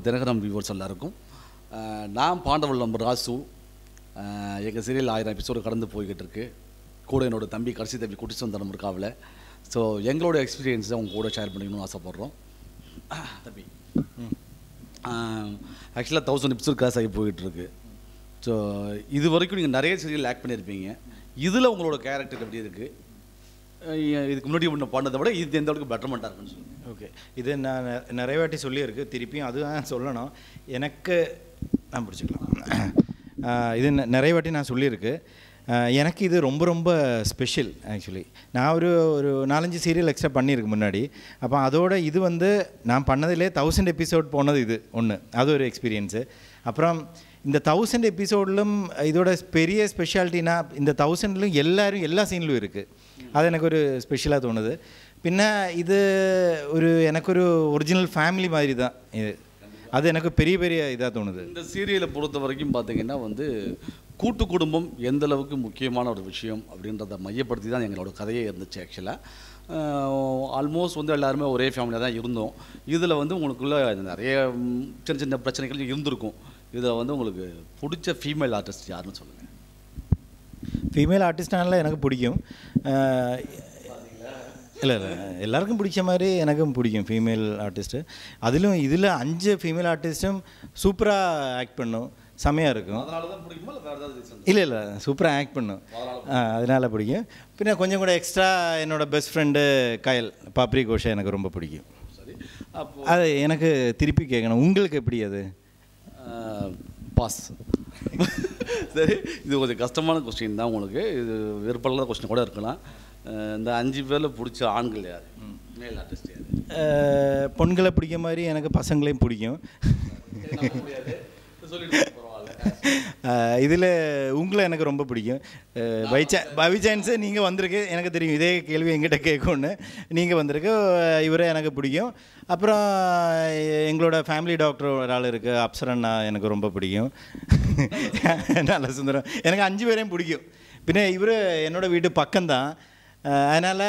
தினகரம் viewers எல்லாருக்கும் அஹ், நான் பாண்டவள் number Rasu எங்கள் சீரியல் ஆயிரம் எபிசோடு கடந்து போய்கிட்டு இருக்கு கூட என்னோட தம்பி கடைசி தம்பி குட்டி சுந்தரம் இருக்காவில் ஸோ எங்களோட எக்ஸ்பீரியன்ஸை அவங்க கூட ஷேர் பண்ணிக்கணும்னு ஆசைப்பட்றோம் தம்பி ஆக்சுவலாக தௌசண்ட் எபிசோட் கிராஸ் ஆகி போயிட்டு இருக்கு ஸோ இது வரைக்கும் நீங்கள் நிறைய சீரியல் ஆக்ட் பண்ணியிருப்பீங்க இதில் உங்களோட கேரக்டர் எப்படி இருக்குது இதுக்கு முன்னாடி ஒன்று பண்ணதை விட இது எந்த அளவுக்கு பெட்டர்மெண்ட்டாக இருக்குன்னு சொல்லுங்கள் ஓகே இது நான் நெ- நிறைய வாட்டி சொல்லியிருக்கு திருப்பியும் அதுதான் சொல்லணும் எனக்கு நான் பிடிச்சிக்கலாம் ஆஹ் இது நெ- நிறைய வாட்டி நான் சொல்லியிருக்கு ஆஹ் எனக்கு இது ரொம்ப ரொம்ப ஸ்பெஷல் ஆக்சுவலி நான் ஒரு ஒரு நாலஞ்சு சீரியல் எக்ஸ்ட்ரா பண்ணியிருக்கு முன்னாடி அப்போ அதோட இது வந்து நான் பண்ணதிலே தௌசண்ட் எபிசோட் போனது இது ஒன்று அது ஒரு எக்ஸ்பீரியன்ஸு அப்புறம் இந்த தௌசண்ட் எபிசோட்லும் இதோட பெரிய ஸ்பெஷாலிட்டினா இந்த தௌசண்ட்லையும் எல்லாரும் எல்லா சீன்லையும் இருக்குது அது எனக்கு ஒரு ஸ்பெஷலாக தோணுது பின்ன இது ஒரு எனக்கொரு ஒரிஜினல் ஃபேமிலி மாதிரி தான் இது அது எனக்கு பெரிய பெரிய இதாக தோணுது இந்த சீரியலை பொறுத்த வரைக்கும் பார்த்தீங்கன்னா வந்து கூட்டு குடும்பம் எந்த அளவுக்கு முக்கியமான ஒரு விஷயம் அப்படின்றத மையப்படுத்தி தான் எங்களோட கதையே இருந்துச்சு ஆக்சுவலாக ஆல்மோஸ்ட் வந்து எல்லாருமே ஒரே ஃபேமிலியாக தான் இருந்தோம் இதில் வந்து உங்களுக்குள்ள நிறைய ம், சின்ன சின்ன பிரச்சனைகள் இருந்திருக்கும் இதில் வந்து உங்களுக்கு பிடிச்ச ஃபீமேல் ஆர்டிஸ்ட் யாருன்னு சொல்லுங்கள் ஃபீமேல் ஆர்டிஸ்டானால எனக்கு பிடிக்கும் இல்லை இல்லை எல்லாருக்கும் பிடிச்ச மாதிரி எனக்கும் பிடிக்கும் ஃபீமேல் ஆர்டிஸ்ட்டு அதிலும் இதில் அஞ்சு ஃபீமேல் ஆர்டிஸ்ட்டும் சூப்பராக ஆக்ட் பண்ணும் செமையாக இருக்கும் அதனால தான் பிடிக்குமா இல்லை வேறு ஏதாவது ரீசன் இல்லை இல்லை சூப்பராக ஆக்ட் பண்ணும் ஆ, அதனால பிடிக்கும் பின்ன கொஞ்சம் கூட எக்ஸ்ட்ரா என்னோட பெஸ்ட் ஃப்ரெண்டு கயல் பாப்ரி கோஷா எனக்கு ரொம்ப பிடிக்கும் சரி அப்போ அது எனக்கு திருப்பி கேட்கணும் உங்களுக்கு எப்படி அது பாஸ் சரி இது கொஞ்சம் கஷ்டமான கொஸ்டின் தான் உங்களுக்கு இது விருப்பமில்லாத கொஸ்டின் கூட இருக்கலாம் அஹ் இந்த அஞ்சு பேரில் பிடிச்ச ஆண்கள் யார் மேல் ஆர்டிஸ்ட் யார் அஹ், பொண்களை பிடிக்க மாதிரி எனக்கு பசங்களையும் பிடிக்கும் இதில் உங்களை எனக்கு ரொம்ப பிடிக்கும் பை சா பை சான்ஸு நீங்கள் வந்திருக்கு எனக்கு தெரியும் இதே கேள்வி எங்கிட்ட கேட்கும்னு நீங்கள் வந்திருக்கு அஹ், இவரை எனக்கு பிடிக்கும் அப்புறம் எங்களோட ஃபேமிலி டாக்டர் ஒரு ஆள் இருக்குது அப்சரண்ணா எனக்கு ரொம்ப பிடிக்கும் நல்ல சுந்தரம் எனக்கு அஞ்சு பேரையும் பிடிக்கும் பின்ன இவர் என்னோட வீட்டு பக்கம்தான் அதனால்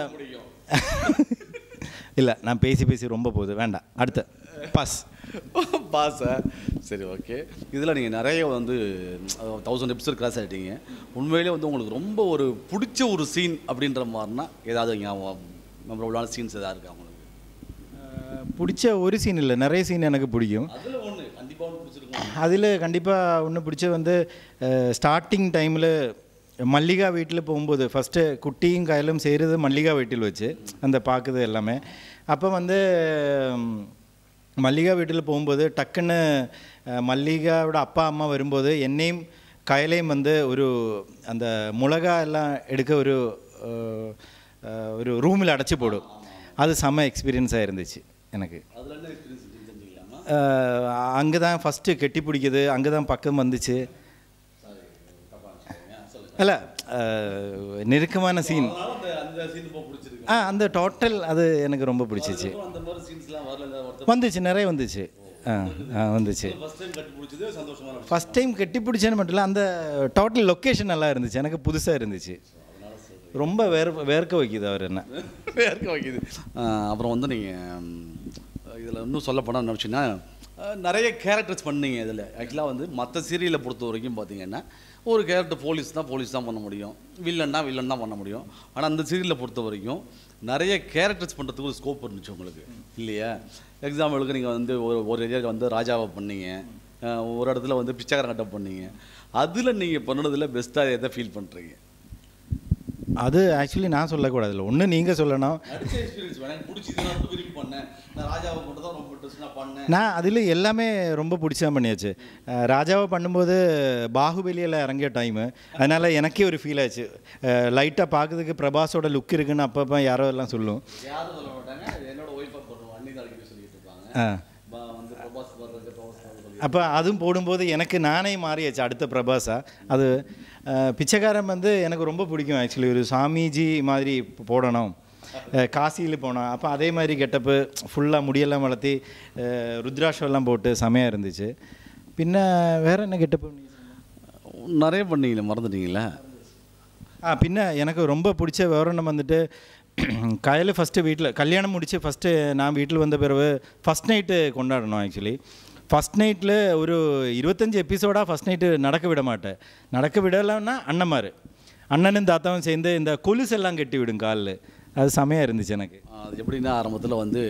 இல்லை நான் பேசி பேசி ரொம்ப போகுது வேண்டாம் அடுத்த பாஸ் பாஸா சரி ஓகே இதில் நீங்கள் நிறைய வந்து தௌசண்ட் எபிசோட் கிராஸ் ஆகிட்டீங்க உண்மையிலே வந்து உங்களுக்கு ரொம்ப ஒரு பிடிச்ச ஒரு சீன் அப்படின்ற மாதிரினா ஏதாவது மெமரபுளான சீன்ஸ் எதாவது இருக்கா உங்களுக்கு அஹ், பிடிச்ச ஒரு சீன் இல்லை நிறைய சீன் எனக்கு பிடிக்கும் அதில் ஒன்று கண்டிப்பாக ஒன்று பிடிச்சிருக்கும் அதில் கண்டிப்பாக ஒன்று பிடிச்ச வந்து ஸ்டார்டிங் டைமில் மல்லிகா வீட்டில் போகும்போது ஃபஸ்ட்டு குட்டியும் கையிலும் செய்கிறது மல்லிகா வீட்டில் வச்சு அந்த பார்க்குது எல்லாமே அப்போ வந்து ம், மல்லிகா வீட்டில் போகும்போது டக்குன்னு அஹ், மல்லிகாவோட அப்பா அம்மா வரும்போது என்னையும் கையிலையும் வந்து ஒரு அந்த மிளகா எல்லாம் எடுக்க ஒரு அஹ், அஹ், ஒரு ரூமில் அடைச்சி போடும் அது செம்ம எக்ஸ்பீரியன்ஸாக இருந்துச்சு எனக்கு அதில் என்ன எக்ஸ்பீரியன்ஸ் தெரிஞ்சுக்கலாமா அங்கே தான் ஃபஸ்ட்டு கெட்டி பிடிக்குது அங்கே தான் பக்கம் வந்துச்சு இல்லை நெருக்கமான சீன் அதனால அந்த அந்த சீன் ரொம்ப பிடிச்சிருக்கு ஆ அந்த டோட்டல் அது எனக்கு ரொம்ப பிடிச்சிச்சு அந்த மாதிரி சீன்ஸ்லாம் வரல ஒருத்தர் வந்துச்சு நிறைய வந்துச்சு ஆ ஆ வந்துச்சு ஃபர்ஸ்ட் டைம் கட்டி பிடிச்சது சந்தோஷமான விஷயம் ஃபஸ்ட் டைம் கட்டி பிடிச்சேன்னு மட்டும் இல்லை அந்த டோட்டல் லொக்கேஷன் நல்லா இருந்துச்சு எனக்கு புதுசாக இருந்துச்சு ரொம்ப வேர் வேர்க்க வைக்குது அவர் என்ன வேர்க்க வைக்குது ஆஹ் அப்புறம் வந்து நீங்கள் இதில் இன்னும் சொல்ல போனால் என்ன விஷயம்னா ஆஹ் நிறைய கேரக்டர்ஸ் பண்ணீங்க இதில் ஆக்சுவலாக வந்து மற்ற சீரியலை பொறுத்த வரைக்கும் பார்த்தீங்கன்னா ஒரு கேரக்டர் போலீஸ் தான் போலீஸ் தான் பண்ண முடியும் வில்லன்னா வில்லன் தான் பண்ண முடியும் ஆனால் அந்த சீரியலை பொறுத்த வரைக்கும் நிறைய கேரக்டர்ஸ் பண்ணுறதுக்கு ஒரு ஸ்கோப் இருந்துச்சு உங்களுக்கு இல்லையா எக்ஸாம்பிளுக்கு நீங்கள் வந்து ஒரு ஒரு ஏரியாவில் வந்து ராஜாவை பண்ணீங்க ஆஹ் ஒரு இடத்துல வந்து பிச்சைக்காரன் கட்ட பண்ணீங்க அதில் நீங்கள் பண்ணதில் பெஸ்ட்டாக எதை ஃபீல் பண்ணுறீங்க அது ஆக்சுவலி நான் சொல்லக்கூடாதுல்ல ஒன்று நீங்கள் சொல்லணும் நடிச்ச எக்ஸ்பீரியன்ஸ் எனக்கு பிடிச்சது நான் விரும்பி பண்ணேன் நான் ராஜாவை மட்டும் தான் ரொம்ப இன்ட்ரெஸ்ட் நான் பண்ணேன் நான் அதில் எல்லாமே ரொம்ப பிடிச்சா பண்ணியாச்சு அஹ் ராஜாவை பண்ணும்போது பாகுபலியில் இறங்கிய டைமு அதனால் எனக்கே ஒரு ஃபீல் ஆச்சு லைட்டாக பார்க்கறதுக்கு பிரபாஸோட லுக் இருக்குன்னு அப்பப்போ யாரோ எல்லாம் சொல்லும் யாரும் சொல்ல மாட்டாங்க என்னோட ஒய்ஃபை பண்ணுவோம் அண்ணி தான் அடிக்கடி சொல்லிட்டு இருப்பாங்க ஆ பா- வந்து பிரபாஸ் வர்றது பிரபாஸ் வர்றது சொல்லி அப்போ அதுவும் போடும்போது எனக்கு நானே மாறியாச்சு அடுத்த பிரபாஸா அது அஹ், பிச்சைக்காரன் வந்து எனக்கு ரொம்ப பிடிக்கும் ஆக்சுவலி ஒரு சாமிஜி மாதிரி போடணும் காசியில் போனோம் அப்போ அதே மாதிரி கெட்டப்பு ஃபுல்லாக முடியெல்லாம் வளர்த்தி அஹ், ருத்ராட்சம் போட்டு செமையாக இருந்துச்சு பின்ன வேற என்ன கெட்டப்பு நிறைய பண்ணீங்களே மறந்துட்டீங்களா ஆ பின்ன எனக்கு ரொம்ப பிடிச்ச விவரணம் வந்துட்டு கையில் ஃபஸ்ட்டு வீட்டில் கல்யாணம் முடித்து ஃபஸ்ட்டு நான் வீட்டில் வந்த பிறகு ஃபஸ்ட் நைட்டு கொண்டாடணும் ஆக்சுவலி ஃபஸ்ட் நைட்டில் ஒரு இருபத்தஞ்சி எபிசோடாக ஃபஸ்ட் நைட்டு நடக்க விட மாட்டேன் நடக்க விடலைன்னா அண்ணன்மார் அண்ணனும் தாத்தாவும் சேர்ந்து இந்த கொலுசெல்லாம் கட்டி விடும் காலில் அது செமையாக இருந்துச்சு எனக்கு அது எப்படின்னா ஆரம்பத்தில் வந்து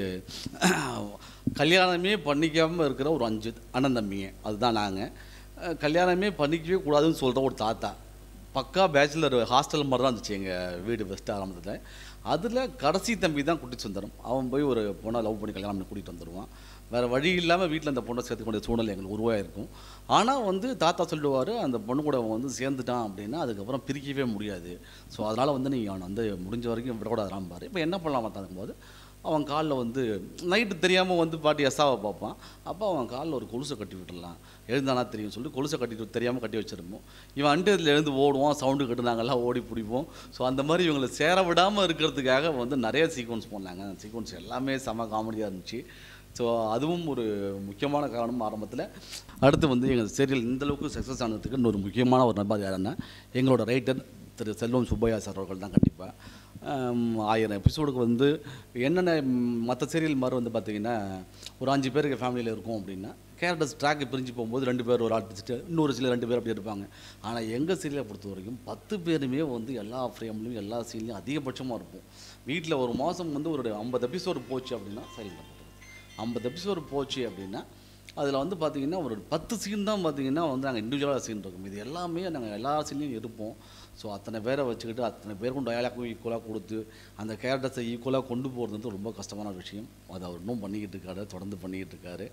கல்யாணமே பண்ணிக்காமல் இருக்கிற ஒரு அஞ்சு அண்ணன் தம்பிங்க அதுதான் நாங்கள் கல்யாணமே பண்ணிக்கவே கூடாதுன்னு சொல்கிற ஒரு தாத்தா பக்கா பேச்சுலர் ஹாஸ்டல் மாதிரி தான் இருந்துச்சு எங்கள் வீடு ஃபஸ்ட்டு ஆரம்பத்தில் அதில் கடைசி தம்பி தான் குட்டி சுந்தரம் அவன் போய் ஒரு பொண்ணை லவ் பண்ணி கல்யாணம் பண்ணி கூட்டிகிட்டு வந்துடுவான் வேறு வழி இல்லாமல் வீட்டில் அந்த பொண்ணை சேர்த்துக்க வேண்டிய சூழ்நிலை எங்களுக்கு உருவாயிருக்கும் ஆனால் வந்து தாத்தா சொல்லுவார் அந்த பொண்ணு கூட அவன் வந்து சேர்ந்துட்டான் அப்படின்னா அதுக்கப்புறம் பிரிக்கவே முடியாது ஸோ அதனால் வந்து நீங்கள் அவனை வந்து முடிஞ்ச வரைக்கும் விடக்கூடாதான் பாரு இப்போ என்ன பண்ணலாம் பார்த்தாங்கும்போது அவன் காலில் வந்து நைட்டு தெரியாமல் வந்து பாட்டி எஸ்ஸாவை பார்ப்பான் அப்போ அவன் காலில் ஒரு கொலுசை கட்டி விட்டுடலாம் எழுந்தானா தெரியும் சொல்லி கொலுசை கட்டிட்டு தெரியாமல் கட்டி வச்சிருப்போம் இவன் அண்டு இதில் எழுந்து ஓடுவான் சவுண்டு கட்டு நாங்கள்லாம் ஓடி பிடிப்போம் ஸோ அந்த மாதிரி இவங்களை சேர விடாமல் இருக்கிறதுக்காக வந்து நிறைய சீக்வன்ஸ் பண்ணாங்க அந்த சீக்வன்ஸ் எல்லாமே செம காமெடியாக இருந்துச்சு ஸோ அதுவும் ஒரு முக்கியமான காரணம் ஆரம்பத்தில் அடுத்து வந்து எங்கள் சீரியல் இந்த அளவுக்கு சக்ஸஸ் ஆனதுக்கு இன்னொரு முக்கியமான ஒரு நபர் யாருன்னா எங்களோட ரைட்டர் திரு செல்வம் சுப்பையா சார் அவர்கள் தான் கண்டிப்பாக ஆயிரம் எபிசோடுக்கு வந்து என்னென்ன மற்ற சீரியல் மாதிரி வந்து பார்த்திங்கன்னா ஒரு அஞ்சு பேருக்கு ஃபேமிலியில் இருக்கும் அப்படின்னா கேரக்டர்ஸ் ட்ராக்கு பிரிஞ்சு போகும்போது ரெண்டு பேர் ஒரு ஆர்டிஸ்ட்டு இன்னொரு சில ரெண்டு பேர் அப்படி இருப்பாங்க ஆனால் எங்கள் சீரியலை பொறுத்த வரைக்கும் பத்து பேருமே வந்து எல்லா ஃப்ரேம்லையும் எல்லா சீன்லையும் அதிகபட்சமாக இருப்போம் வீட்டில் ஒரு மாதம் வந்து ஒரு ஐம்பது எபிசோடு போச்சு அப்படின்னா சைலண்ட் பண்ணுறது ஐம்பது எபிசோடு போச்சு அப்படின்னா அதில் வந்து பார்த்தீங்கன்னா ஒரு பத்து சீன் தான் பார்த்தீங்கன்னா வந்து நாங்கள் இண்டிவிஜுவலாக சீன் இருக்கும் இது எல்லாமே நாங்கள் எல்லா சீன்லையும் இருப்போம் ஸோ அத்தனை பேரை வச்சுக்கிட்டு அத்தனை பேருக்கும் டயலாக்கும் ஈக்குவலாக கொடுத்து அந்த கேரக்டர்ஸை ஈக்குவலாக கொண்டு போகிறது வந்து ரொம்ப கஷ்டமான விஷயம் அது அவர் இன்னும் பண்ணிக்கிட்டு இருக்காரு தொடர்ந்து பண்ணிக்கிட்டு இருக்காரு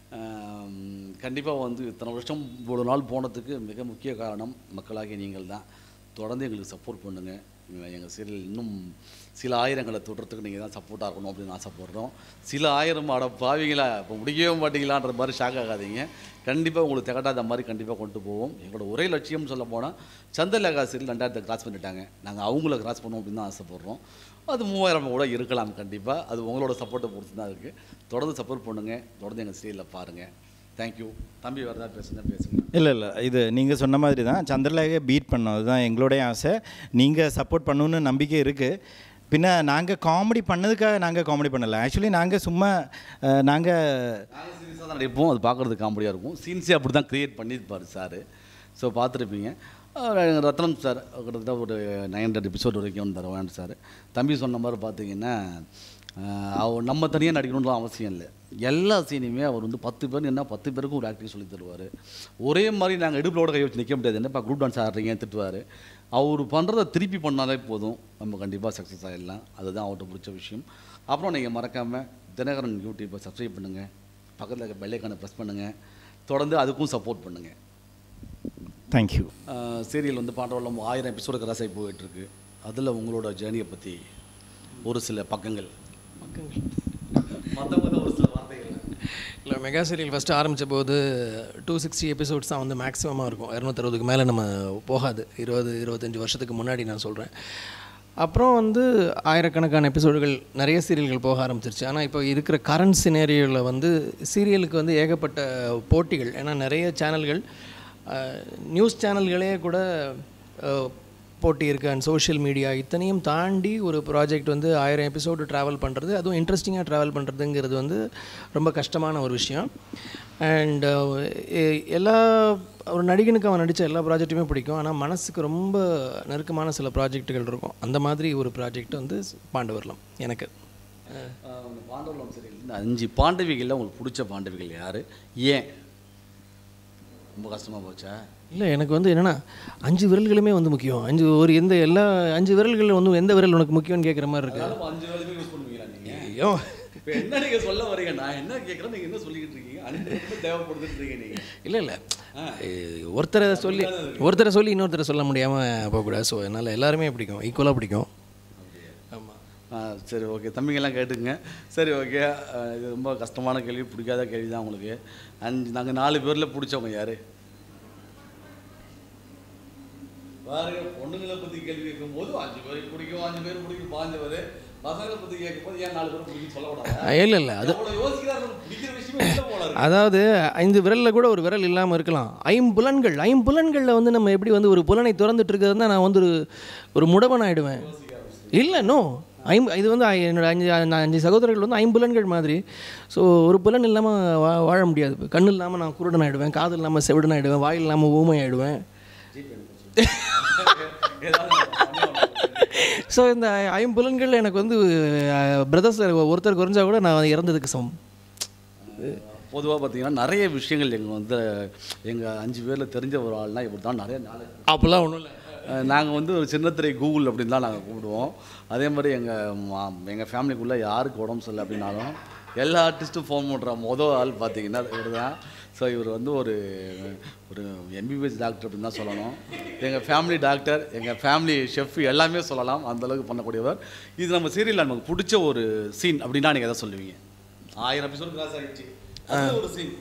கண்டிப்பாக வந்து இத்தனை வருஷம் இவ்வளோ நாள் போனதுக்கு மிக முக்கிய காரணம் மக்களாகிய நீங்கள் தான் தொடர்ந்து எங்களுக்கு சப்போர்ட் பண்ணுங்கள் எங்கள் சீரியல் இன்னும் சில ஆயிரங்களை தொடுறதுக்கு நீங்கள் தான் சப்போர்ட்டாக இருக்கணும் அப்படின்னு ஆசைப்படுறோம் சில ஆயிரம் அட பாவிங்களா இப்போ முடிக்கவே மாட்டீங்களான்ற மாதிரி ஷாக் ஆகாதீங்க கண்டிப்பாக உங்களுக்கு திகட்டாத மாதிரி கண்டிப்பாக கொண்டு போவோம் எங்களோட ஒரே லட்சியம் சொல்ல போனால் சந்திரலேகா சீரியல் ரெண்டாயிரத்தை கிராஸ் பண்ணிட்டாங்க நாங்கள் அவங்கள கிராஸ் பண்ணுவோம் அப்படின்னு தான் ஆசைப்படுறோம் அது மூவாயிரம் கூட இருக்கலாம் கண்டிப்பாக அது உங்களோட சப்போர்ட்டை பொறுத்து தான் இருக்குது தொடர்ந்து சப்போர்ட் பண்ணுங்கள் தொடர்ந்து எங்கள் சீரியலில் பாருங்கள் தேங்க்யூ தம்பி வேறு ஏதாவது பேசுனா பேசுங்க இல்லை இல்லை இது நீங்கள் சொன்ன மாதிரி தான் சந்திரலேகை பீட் பண்ணோம் அதுதான் எங்களுடைய ஆசை நீங்கள் சப்போர்ட் பண்ணணுன்னு நம்பிக்கை இருக்குது பின்ன நாங்கள் காமெடி பண்ணதுக்காக நாங்கள் காமெடி பண்ணலை ஆக்சுவலி நாங்கள் சும்மா நாங்கள் நாங்கள் சீரியஸாக தான் நடிப்போம் அது பார்க்குறதுக்கு காமெடியாக இருக்கும் சீன்ஸே அப்படி தான் க்ரியேட் பண்ணியிருப்பார் சார் ஸோ பார்த்துருப்பீங்க அஹ் ரத்னம் சார் கிட்டத்தட்ட ஒரு நைன் ஹண்ட்ரட் எபிசோட் வரைக்கும் வந்தார் வேண்டு சார் தம்பி சொன்ன மாதிரி பார்த்தீங்கன்னா அஹ் அவர் நம்ம தனியாக நடிக்கணுன்ற அவசியம் இல்லை எல்லா சீனையுமே அவர் வந்து பத்து பேர் என்ன பத்து பேருக்கும் ஒரு ஆக்டிங் சொல்லி தருவார் ஒரே மாதிரி நாங்கள் இடுப்பிலோட கை வச்சு நிற்க முடியாது என்னப்பா குரூப் டான்ஸ் ஆடுறீங்க திட்டுவார் அவர் பண்ணுறத திருப்பி பண்ணாலே போதும் நம்ம கண்டிப்பாக சக்ஸஸ் ஆகிடலாம் அதுதான் அவர்கிட்ட பிடிச்ச விஷயம் அப்புறம் நீங்கள் மறக்காமல் தினகரன் யூடியூப்பை சப்ஸ்கிரைப் பண்ணுங்கள் பக்கத்தில் இருக்க பெல்லைக்கான ப்ரெஸ் பண்ணுங்கள் தொடர்ந்து அதுக்கும் சப்போர்ட் பண்ணுங்கள் தேங்க்யூ சீரியல் வந்து பாண்டவலம் ஆயிரம் எபிசோடு கிராஸ் ஆகி போயிட்டுருக்கு அதில் உங்களோட ஜேர்னியை பற்றி ஒரு சில பக்கங்கள் பக்கங்கள் மற்றவங்க ஒரு சில வார்த்தைகள் இல்லை மெகா சீரியல் ஃபஸ்ட்டு ஆரம்பித்த போது டூ சிக்ஸ்டி எபிசோட்ஸ் தான் வந்து மேக்ஸிமமாக இருக்கும் இரநூத்தறுபதுக்கு மேலே நம்ம போகாது இருபது இருபத்தஞ்சி வருஷத்துக்கு முன்னாடி நான் சொல்கிறேன் அப்புறம் வந்து ஆயிரக்கணக்கான எபிசோடுகள் நிறைய சீரியல்கள் போக ஆரம்பிச்சிருச்சு ஆனால் இப்போ இருக்கிற கரண்ட் சினேரியோவில் வந்து சீரியலுக்கு வந்து ஏகப்பட்ட போட்டிகள் ஏன்னா நிறைய சேனல்கள் நியூஸ் சேனல்களே கூட அஹ், போட்டி இருக்குது அண்ட் சோஷியல் மீடியா இத்தனையும் தாண்டி ஒரு ப்ராஜெக்ட் வந்து ஆயிரம் எபிசோடு ட்ராவல் பண்ணுறது அதுவும் இன்ட்ரெஸ்டிங்காக ட்ராவல் பண்ணுறதுங்கிறது வந்து ரொம்ப கஷ்டமான ஒரு விஷயம் அண்ட் எல்லா ஒரு நடிகனுக்கு அவன் நடித்த எல்லா ப்ராஜெக்ட்டுமே பிடிக்கும் ஆனால் மனசுக்கு ரொம்ப நெருக்கமான சில ப்ராஜெக்ட்டுகள் இருக்கும் அந்த மாதிரி ஒரு ப்ராஜெக்ட் வந்து பாண்டவர்லம் எனக்கு பாண்டவலம் சீரியல் இந்த அஞ்சு பாண்டவிகளில் உங்களுக்கு பிடிச்ச பாண்டவிகள் யார் ஏன் ரொம்ப கஷ்டமாக போச்சா இல்லை எனக்கு வந்து என்னென்னா அஞ்சு விரல்களுமே வந்து முக்கியம் அஞ்சு ஒரு எந்த எல்லா அஞ்சு விரல்கள் வந்து எந்த விரல் உனக்கு முக்கியம்னு கேட்குற மாதிரி இருக்குது அப்ப அஞ்சு வேலையுமே யூஸ் பண்ணுவீங்களா நீங்கள் ஐயோ இப்போ என்ன நீங்கள் சொல்ல வரீங்க நான் என்ன கேட்குறேன் நீங்கள் என்ன சொல்லிக்கிட்டு இருக்கீங்க அஞ்சு தேவைப்படுதுன்னு இருக்கீங்க நீங்கள் இல்லை இல்லை ஒருத்தரை சொல்லி ஒருத்தரை சொல்லி இன்னொருத்தரை சொல்ல முடியாமல் போகக்கூடாது ஸோ என்னால் எல்லாருமே பிடிக்கும் ஈக்குவலாக பிடிக்கும் ஆமாம் ஆ சரி ஓகே தம்பிங்கெல்லாம் கேட்டுங்க சரி ஓகே இது ரொம்ப கஷ்டமான கேள்வி பிடிக்காத கேள்வி தான் உங்களுக்கு அஞ்சு நாங்கள் நாலு பேரில் பிடிச்சவங்க யார் பாருங்க பொண்ணுங்களை பற்றி கேள்வி கேட்கும்போது அஞ்சு பேருக்கு பிடிக்கும் அஞ்சு பேர் பிடிக்கும் பாஞ்சு பேர் பசங்களை பற்றி கேட்கும்போது ஏன் நாலு பேர் பிடிக்கும் சொல்லக்கூடாது இல்லை இல்லை அது அவ்வளோ யோசிக்கிறாரு பிடிக்கிற விஷயமே இல்லை போல இருக்கு. அதாவது ஐந்து விரலில் கூட ஒரு விரல் இல்லாமல் இருக்கலாம் ஐம்புலன்கள் ஐம்புலன்களில் வந்து நம்ம எப்படி வந்து ஒரு புலனை திறந்துட்டு இருக்கிறது நான் வந்து ஒரு ஒரு முடவன் ஆயிடுவேன் இல்லை நோ ஐம் இது வந்து ஐ- என்னோட அஞ்சு நான் அஞ்சு சகோதரர்கள் வந்து ஐம்புலன்கள் மாதிரி ஸோ ஒரு புலன் இல்லாமல் வா வாழ முடியாது இப்போ கண்ணு இல்லாமல் நான் குருடன் ஆகிடுவேன் காது இல்லாமல் செவிடன் ஆகிடுவேன் வாய் இல்லாமல் ஊமை ஆகிடுவேன் ஸோ இந்த ஐம்புலன்கள் எனக்கு வந்து பிரதர்ஸ் ஒருத்தர் குறைஞ்சா கூட நான் இறந்ததுக்கு சமம் பொதுவாக பார்த்தீங்கன்னா நிறைய விஷயங்கள் எங்கள் வந்து எங்கள் அஞ்சு பேரில் தெரிஞ்ச ஒரு ஆள்னா இப்படி தான் நிறைய நாலேஜ் அப்போல்லாம் ஒன்றும் இல்லை நாங்கள் வந்து ஒரு சின்னத்திரை கூகுள் அப்படின்னு தான் நாங்கள் கூப்பிடுவோம் அதே மாதிரி எங்கள் எங்கள் ஃபேமிலிக்குள்ளே யாருக்கு உடம்பு சரியில்லை அப்படின்னாலும் எல்லா ஆர்டிஸ்ட்டும் ஃபோன் பண்ணுற மொதல் ஆள் பார்த்தீங்கன்னா இவர் தான் ஸோ இவர் வந்து ஒரு ஒரு எம்பிபிஎஸ் டாக்டர் அப்படின்னு தான் சொல்லணும் எங்கள் ஃபேமிலி டாக்டர் எங்கள் ஃபேமிலி ஷெஃப் எல்லாமே சொல்லலாம் அந்த அளவுக்கு பண்ணக்கூடியவர் இது நம்ம சீரியலில் நமக்கு பிடிச்ச ஒரு சீன் அப்படின்னா நீங்கள் எதை சொல்லுவீங்க ஆயிரம் எபிசோடு கிராஸ் ஆகிடுச்சு அது ஒரு சீன்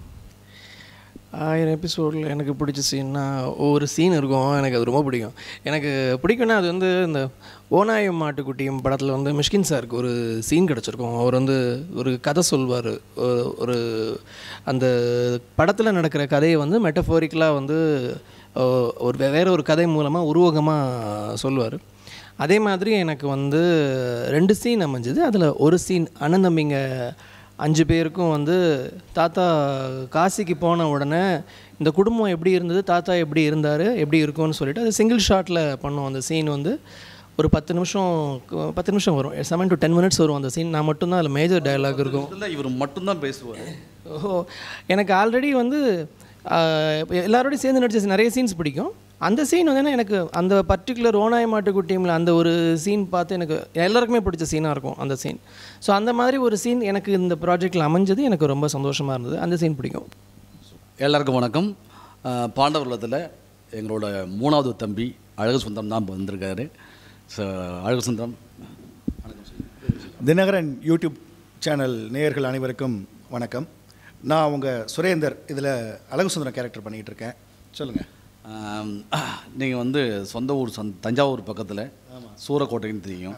ஆயிரம் எபிசோடில் எனக்கு பிடிச்ச சீன்னா ஒவ்வொரு சீன் இருக்கும் எனக்கு அது ரொம்ப பிடிக்கும் எனக்கு பிடிக்கும்னா அது வந்து இந்த ஓநாயம் மாட்டுக்குட்டியும் படத்தில் வந்து மிஷ்கின் சாருக்கு ஒரு சீன் கிடச்சிருக்கும் அவர் வந்து ஒரு கதை சொல்வார் ஒரு அந்த படத்தில் நடக்கிற கதையை வந்து மெட்டஃபோரிக்கலாக வந்து அஹ், ஒரு வே- வேற ஒரு கதை மூலமாக உருவகமாக சொல்லுவார் அதே மாதிரி எனக்கு வந்து ரெண்டு சீன் அமைஞ்சது அதில் ஒரு சீன் அண்ணன் தம்பிங்க அஞ்சு பேருக்கும் வந்து தாத்தா காசிக்கு போன உடனே இந்த குடும்பம் எப்படி இருந்தது தாத்தா எப்படி இருந்தார் எப்படி இருக்கும்னு சொல்லிட்டு அது சிங்கிள் ஷாட்டில் பண்ணோம் அந்த சீன் வந்து ஒரு பத்து நிமிஷம் கு- பத்து நிமிஷம் வரும் செவன் டு டென் மினிட்ஸ் வரும் அந்த சீன் நான் மட்டும்தான் அதில் மேஜர் டயலாக் இருக்கும் இதில் இவர் மட்டும்தான் பேசுவார் ஓஹோ எனக்கு ஆல்ரெடி வந்து ஆஹ், இப்ப எல்லாரோடையும் சேர்ந்து நடிச்ச நிறைய சீன்ஸ் பிடிக்கும் அந்த சீன் வந்து என்ன எனக்கு அந்த பர்டிகுலர் ஓனாய மாட்டுக்கு டீமில் அந்த ஒரு சீன் பார்த்து எனக்கு எல்லாருக்குமே பிடிச்ச சீனாக இருக்கும் அந்த சீன் ஸோ அந்த மாதிரி ஒரு சீன் எனக்கு இந்த ப்ராஜெக்டில் அமைஞ்சது எனக்கு ரொம்ப சந்தோஷமாக இருந்தது அந்த சீன் பிடிக்கும் எல்லாருக்கும் வணக்கம் அஹ், பாண்டவர்லத்தில் எங்களோட மூணாவது தம்பி அழகு சுந்தரம் தான் இப்போ வந்திருக்காரு ஸோ அழகு சுந்தரம் தினகரன் யூடியூப் சேனல் நேயர்கள் அனைவருக்கும் வணக்கம் நான் உங்கள் சுரேந்தர் இதில் அழகு சுந்தரம் கேரக்டர் பண்ணிகிட்டு இருக்கேன் சொல்லுங்கள் நீங்கள் வந்து சொந்த ஊர் சொந்த தஞ்சாவூர் பக்கத்தில் சூரக்கோட்டைன்னு தெரியும்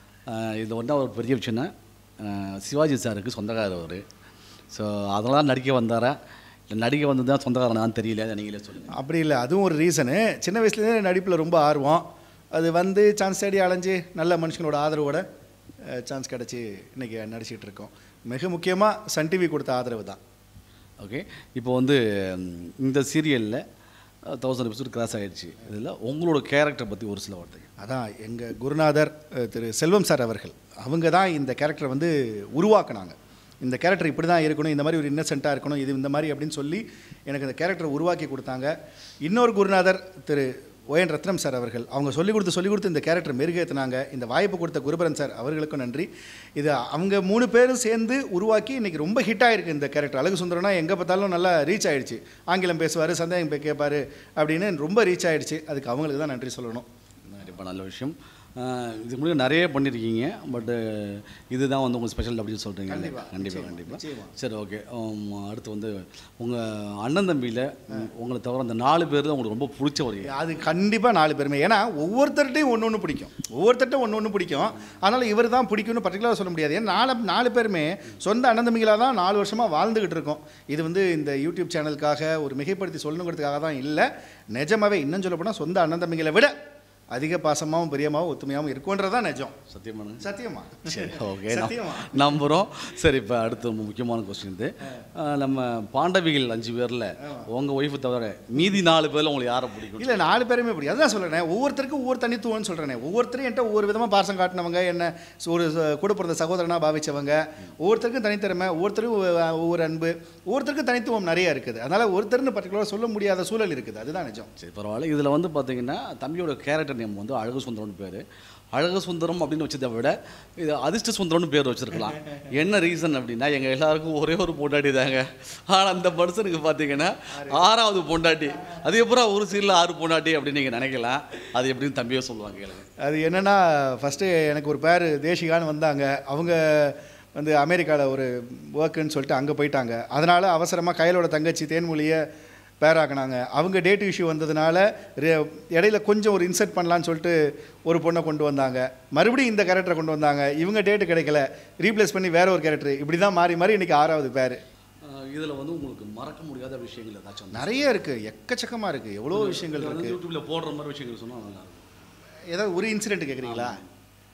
இது வந்து ஒரு பெரிய விஷயம்னா அஹ், சிவாஜி சாருக்கு சொந்தக்காரர் அவர் ஸோ அதெல்லாம் நடிக்க வந்தாரா இல்லை நடிக்க வந்து தான் சொந்தக்காரனான்னு தெரியல அதை நீங்களே சொல்லுங்கள் அப்படி இல்லை அதுவும் ஒரு ரீசனு சின்ன வயசுலேருந்தே நடிப்பில் ரொம்ப ஆர்வம் அது வந்து சான்ஸ் தேடி அலைஞ்சு நல்ல மனுஷங்களோட ஆதரவோட சான்ஸ் கிடச்சி இன்றைக்கி நடிச்சிட்டு இருக்கோம் மிக முக்கியமாக சன் டிவி கொடுத்த ஆதரவு தான் ஓகே இப்போ வந்து ம், இந்த சீரியலில் தௌசண்ட் எபிசோட் கிராஸ் ஆகிடுச்சு இதில் உங்களோட கேரக்டர் பற்றி ஒரு சில வார்த்தை அதான் எங்கள் குருநாதர் அஹ், திரு செல்வம் சார் அவர்கள் அவங்க தான் இந்த கேரக்டரை வந்து உருவாக்குனாங்க இந்த கேரக்டர் இப்படி தான் இருக்கணும் இந்த மாதிரி ஒரு இன்னசென்ட்டாக இருக்கணும் இது இந்த மாதிரி அப்படின்னு சொல்லி எனக்கு இந்த கேரக்டரை உருவாக்கி கொடுத்தாங்க இன்னொரு குருநாதர் திரு ஒயன் ரத்னம் சார் அவர்கள் அவங்க சொல்லிக் கொடுத்து சொல்லிக் கொடுத்து இந்த கேரக்டர் மெருகேற்றினாங்க இந்த வாய்ப்பு கொடுத்த குருபரன் சார் அவர்களுக்கும் நன்றி இது அவங்க மூணு பேரும் சேர்ந்து உருவாக்கி இன்னைக்கு ரொம்ப ஹிட் ஆயிருக்கு இந்த கேரக்டர் அழகு சுந்தரம்னா எங்கே பார்த்தாலும் நல்லா ரீச் ஆயிடுச்சு ஆங்கிலம் பேசுவார் சந்தேகம் பே- கேட்பாரு அப்படின்னு ரொம்ப ரீச் ஆயிடுச்சு அதுக்கு அவங்களுக்கு தான் நன்றி சொல்லணும் கண்டிப்பாக நல்ல விஷயம் அஹ், இதுக்கு முன்னாடி நிறைய பண்ணியிருக்கீங்க பட்டு இதுதான் வந்து உங்களுக்கு ஸ்பெஷல் அப்படின்னு சொல்கிறீங்க கண்டிப்பா, கண்டிப்பாக நிச்சயமா, கண்டிப்பாக நிச்சயமா. சரி ஓகே அடுத்து வந்து உங்கள் அண்ணன் தம்பியில் உங்களை தவிர அந்த நாலு பேர் தான் உங்களுக்கு ரொம்ப பிடிச்ச ஒரு அது கண்டிப்பாக நாலு பேருமே ஏன்னா ஒவ்வொருத்தர்கிட்டையும் ஒன்று ஒன்று பிடிக்கும் ஒவ்வொருத்தர்கிட்ட ஒன்று ஒன்று பிடிக்கும் அதனால் இவர் தான் பிடிக்கும்னு பர்டிகுலராக சொல்ல முடியாது ஏன்னா நாலு நாலு பேருமே சொந்த அண்ணந்தம்பிகளாக தான் நாலு வருஷமாக வாழ்ந்துக்கிட்டு இருக்கோம் இது வந்து இந்த யூடியூப் சேனலுக்காக ஒரு மிகைப்படுத்தி சொல்லணுங்கிறதுக்காக தான் இல்லை நிஜமாவே இன்னும் சொல்ல போனால் சொந்த அண்ணந்தம்பிகளை விட அதிக பாசமாகவும் பிரியமாகவும் ஒத்துமையாகவும் இருக்குன்றதான் நிஜம் சத்தியமான சத்தியமா சரி ஓகே சத்தியமா நம்புகிறோம் சரி இப்போ அடுத்து ரொம்ப முக்கியமான கொஸ்டின் இது அஹ், நம்ம பாண்டவிகள் அஞ்சு பேரில் உங்கள் ஒய்ஃபு தவிர மீதி நாலு பேரில் உங்களுக்கு யாரை பிடிக்கும் இல்லை நாலு பேருமே பிடிக்கும் அதுதான் சொல்கிறேன் ஒவ்வொருத்தருக்கும் ஒவ்வொரு தனித்துவம்னு சொல்கிறேன் ஒவ்வொருத்தரும் என்கிட்ட ஒவ்வொரு விதமாக பாசம் காட்டினவங்க என்ன ஒரு ச- கூட பிறந்த சகோதரனாக பாவிச்சவங்க ஒவ்வொருத்தருக்கும் தனித்திறமை ஒவ்வொருத்தருக்கும் ஒவ்வொரு- ஒவ்வொரு அன்பு ஒவ்வொருத்தருக்கும் தனித்துவம் நிறைய இருக்குது அதனால் ஒருத்தர்னு பர்டிகுலராக சொல்ல முடியாத சூழல் இருக்குது அதுதான் நிஜம் சரி பரவாயில்ல இதில் வந்து பார்த்தீங்கன்னா தம்பியோட கேரக்டர் நேம் வந்து அழகு சுந்தரம்னு பேர் அழகு சுந்தரம் அப்படின்னு வச்சதை விட இது அதிர்ஷ்ட சுந்தரம்னு பேர் வச்சிருக்கலாம் என்ன ரீசன் அப்படின்னா எங்கள் எல்லாருக்கும் ஒரே ஒரு பொண்டாட்டி தாங்க ஆனால் அந்த மனுஷனுக்கு பார்த்தீங்கன்னா ஆறாவது பொண்டாட்டி அது எப்பறம் ஒரு சீரில் ஆறு பொண்டாட்டி அப்படின்னு நீங்கள் நினைக்கலாம் அது எப்படின்னு தம்பியே சொல்லுவாங்க கேளுங்க அது என்னென்னா ஃபஸ்ட்டு எனக்கு ஒரு பேர் தேசிகான்னு வந்தாங்க அவங்க வந்து அமெரிக்காவில் ஒரு ஒர்க்குன்னு சொல்லிட்டு அங்கே போயிட்டாங்க அதனால் அவசரமாக கையலோட தங்கச்சி தேன்மொழியை பேராக்குனாங்க அவங்க டேட் இஷ்யூ வந்ததுனால ரெ- இடையில கொஞ்சம் ஒரு இன்சர்ட் பண்ணலான்னு சொல்லிட்டு ஒரு பொண்ணை கொண்டு வந்தாங்க மறுபடியும் இந்த கேரக்டரை கொண்டு வந்தாங்க இவங்க டேட்டு கிடைக்கல ரீப்ளேஸ் பண்ணி வேற ஒரு கேரக்டர் இப்படி தான் மாறி மாறி இன்றைக்கி ஆறாவது பேர் இதில் வந்து உங்களுக்கு மறக்க முடியாத விஷயங்கள் ஏதாச்சும் நிறைய இருக்குது எக்கச்சக்கமாக இருக்குது எவ்வளோ விஷயங்கள் இருக்குது யூடியூப்பில் போடுற மாதிரி விஷயங்கள் சொன்னால் நல்லா இருக்கும் ஏதாவது ஒரு இன்சிடென்ட் கேட்குறீங்களா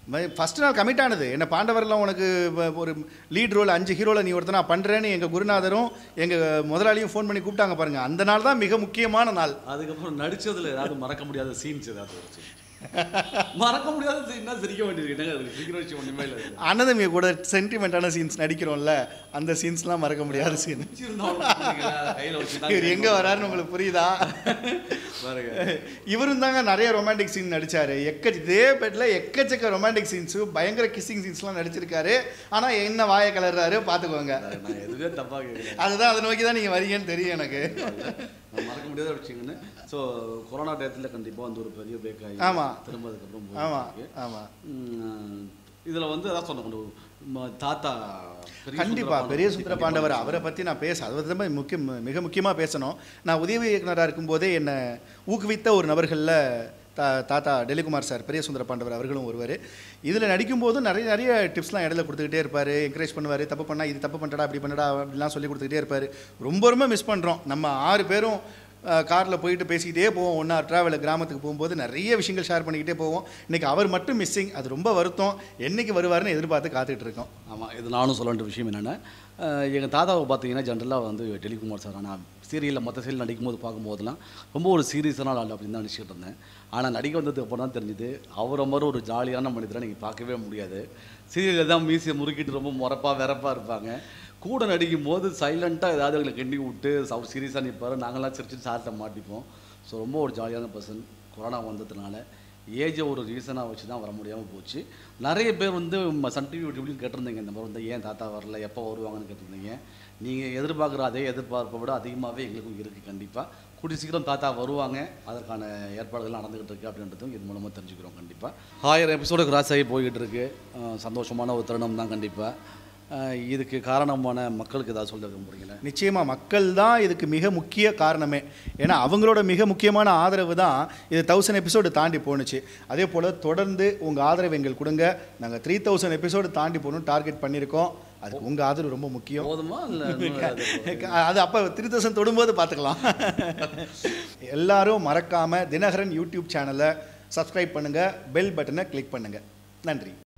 ஃபஸ்ட் நாள் கமிட் ஆனது என்ன பாண்டவர்லாம் உனக்கு வ- ஒரு லீட் ரோல் அஞ்சு ஹீரோவில் நீ ஒருத்தனா பண்ணுறேன்னு எங்கள் குருநாதரும் எங்கள் முதலாளியும் ஃபோன் பண்ணி கூப்பிட்டாங்க பாருங்கள் அந்த நாள் தான் மிக முக்கியமான நாள் அதுக்கப்புறம் நடிச்சதுல ஏதாவது மறக்க முடியாத சீன்ஸ் ஏதாவது இருந்துச்சு மறக்க முடியாத சீன்னா சிரிக்க வேண்டியது என்னங்க அதுல சிரிக்கிற விஷயம் ஒன்றுமே இல்லை அதுல. அண்ணதம்பிய கூட சென்டிமெண்ட்டான சீன்ஸ் நடிக்கிறோம்ல அந்த சீன்ஸ்லாம் மறக்க முடியாத சீன் வச்சிருந்தாலும் புரியுதுங்களா? கையில வச்சுதான் இவர் எங்கே வராருன்னு உங்களுக்கு புரியுதா பாருங்க இவரும் தாங்க நிறைய ரொமான்டிக் சீன் நடிச்சாரு எக்க இதே பெட்ல எக்கச்சக்க ரொமான்டிக் சீன்ஸு பயங்கர கிஸ்ஸிங் சீன்ஸ்லாம் நடிச்சிருக்காரு ஆனால் என்ன வாயை கலர்றாரு பார்த்துக்கோங்க நான் எதுவே தப்பா கேட்கல அதுதான் அதை நோக்கி தான் நீங்கள் வரீங்கன்னு தெரியும் எனக்கு நான் மறக்க முடியாத விஷயங்கன்னு ஸோ கொரோனா டயத்தில் கண்டிப்பாக வந்து ஒரு பெரிய பேக் ஆகி ஆமா. திரும்ப அதுக்கப்புறம் ஆமாம் போயிருக்கு. ஆமாம் உம், இதுல வந்து அதான் சொன்ன கொண்டு ம- தாத்தா பெரிய கண்டிப்பா சுந்தர பெரிய பாண்டியன் சுந்தர பத்தி பாண்டவர் கண்டிப்பா அவரை பற்றி நான் பேச அதை பற்றி தான் முக்கிய மிக முக்கியமாக பேசணும் நான் உதவி இயக்குனராக இருக்கும்போதே என்னை ஊக்குவித்த ஒரு நபர்களில் தா தாத்தா டெலிகுமார் சார் பெரிய சுந்தர பாண்டவர் அவர்களும் ஒருவர் இதில் நடிக்கும்போது நிறைய நிறைய டிப்ஸ்லாம் இடையில கொடுத்துக்கிட்டே இருப்பார் என்கரேஜ் பண்ணுவார் தப்பு பண்ணா இது தப்பு பண்ணடா அப்படி பண்ணடா அப்படிலாம் சொல்லி கொடுத்துக்கிட்டே இருப்பார் ரொம்ப ரொம்ப மிஸ் பண்ணுறோம் நம்ம ஆறு பேரும் காரில் போயிட்டு பேசிக்கிட்டே போவோம் ஒன்றா ட்ராவலில் கிராமத்துக்கு போகும்போது நிறைய விஷயங்கள் ஷேர் பண்ணிக்கிட்டே போவோம் இன்றைக்கி அவர் மட்டும் மிஸ்ஸிங் அது ரொம்ப வருத்தம் என்னைக்கு வருவாருன்னு எதிர்பார்த்து காத்துட்டு இருக்கோம் ஆமாம் இது நானும் சொல்ல வேண்டிய விஷயம் என்னென்னா எங்கள் தாத்தாவை பார்த்தீங்கன்னா ஜென்ரலாக வந்து டெலிகுமார் சார் நான் சீரியலில் மற்ற சீரியல் நடிக்கும்போது பார்க்கும்போதெல்லாம் ரொம்ப ஒரு சீரியஸான ஆள் அப்படின்னு தான் நினச்சிட்டு இருந்தேன் ஆனால் நடிக்க வந்ததுக்கு அப்புறம் தான் தெரிஞ்சுது அவரை மாதிரி ஒரு ஜாலியான மனிதரை நீங்கள் பார்க்கவே முடியாது சீரியலில் தான் மீசியை முறுக்கிட்டு ரொம்ப முறப்பாக வெறப்பாக இருப்பாங்க கூட நடிக்கும் போது சைலண்ட்டாக ஏதாவது எங்களை கெண்டி விட்டு அவர் சீரியஸாக நிற்பார் நாங்களாம் சிரிச்சு சார்ட்ட மாட்டிப்போம் ஸோ ரொம்ப ஒரு ஜாலியான பர்சன் கொரோனா வந்ததுனால ஏஜை ஒரு ரீசனாக வச்சு தான் வர முடியாமல் போச்சு நிறைய பேர் வந்து ம- சன் டிவி டிவிலையும் கேட்டிருந்தீங்க இந்த மாதிரி வந்து ஏன் தாத்தா வரல எப்போ வருவாங்கன்னு கேட்டிருந்தீங்க நீங்கள் எதிர்பார்க்குற அதே எதிர்பார்ப்பை விட அதிகமாகவே எங்களுக்கும் இருக்குது கண்டிப்பாக கூடிய சீக்கிரம் தாத்தா வருவாங்க அதற்கான ஏற்பாடுகள் நடந்துகிட்டு இருக்கு அப்படின்றதும் இது மூலமாக தெரிஞ்சுக்கிறோம் கண்டிப்பாக ஆயிரம் எபிசோடு கிராஸ் ஆகி போய்கிட்டு இருக்கு அஹ் சந்தோஷமான ஒரு தருணம் தான் கண்டிப்பாக இதுக்கு காரணமான மக்களுக்கு ஏதாவது சொல்ல விரும்புறீங்களா நிச்சயமாக மக்கள் தான் இதுக்கு மிக முக்கிய காரணமே ஏன்னா அவங்களோட மிக முக்கியமான ஆதரவு தான் இது தௌசண்ட் எபிசோடு தாண்டி போணுச்சு அதே போல் தொடர்ந்து உங்கள் ஆதரவு எங்களுக்கு கொடுங்க நாங்கள் த்ரீ தௌசண்ட் எபிசோடு தாண்டி போகணும் டார்கெட் பண்ணியிருக்கோம் அதுக்கு உங்கள் ஆதரவு ரொம்ப முக்கியம் போதுமா இல்லை அது அப்போ த்ரீ தௌசண்ட் தொடும்போது பார்த்துக்கலாம் எல்லாரும் மறக்காமல் தினகரன் யூடியூப் சேனலை சப்ஸ்கிரைப் பண்ணுங்கள் பெல் பட்டனை கிளிக் பண்ணுங்கள் நன்றி